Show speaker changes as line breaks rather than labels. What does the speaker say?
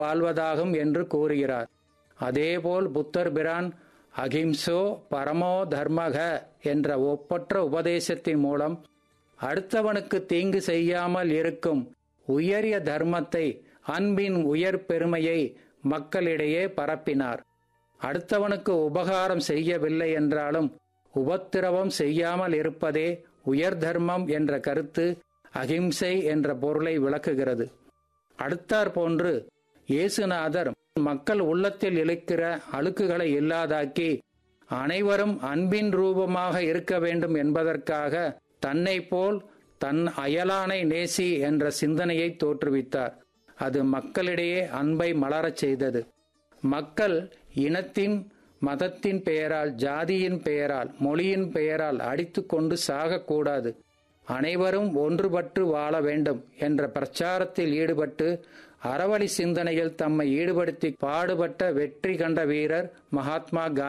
வாழ்வதாகும் என்று கூறுகிறார் அதேபோல் புத்தர் பிரான் அகிம்சோ பரமோ தர்மக என்ற ஒப்பற்ற உபதேசத்தின் மூலம் அடுத்தவனுக்கு தீங்கு செய்யாமல் இருக்கும் உயரிய தர்மத்தை அன்பின் உயர் பெருமையை மக்களிடையே பரப்பினார் அடுத்தவனுக்கு உபகாரம் செய்யவில்லை என்றாலும் உபத்திரவம் செய்யாமல் இருப்பதே உயர் தர்மம் என்ற கருத்து அகிம்சை என்ற பொருளை விளக்குகிறது அடுத்தாற் போன்று இயேசுநாதர் மக்கள் உள்ளத்தில் இழுக்கிற அழுக்குகளை இல்லாதாக்கி அனைவரும் அன்பின் ரூபமாக இருக்க வேண்டும் என்பதற்காக தன்னை போல் தன் அயலானை நேசி என்ற சிந்தனையை தோற்றுவித்தார் அது மக்களிடையே அன்பை மலரச் செய்தது மக்கள் இனத்தின் மதத்தின் பெயரால் ஜாதியின் பெயரால் மொழியின் பெயரால் அடித்து கொண்டு சாகக்கூடாது அனைவரும் ஒன்றுபட்டு வாழ வேண்டும் என்ற பிரச்சாரத்தில் ஈடுபட்டு அறவழி சிந்தனையில் தம்மை ஈடுபடுத்தி பாடுபட்ட வெற்றி கண்ட வீரர் மகாத்மா காந்தி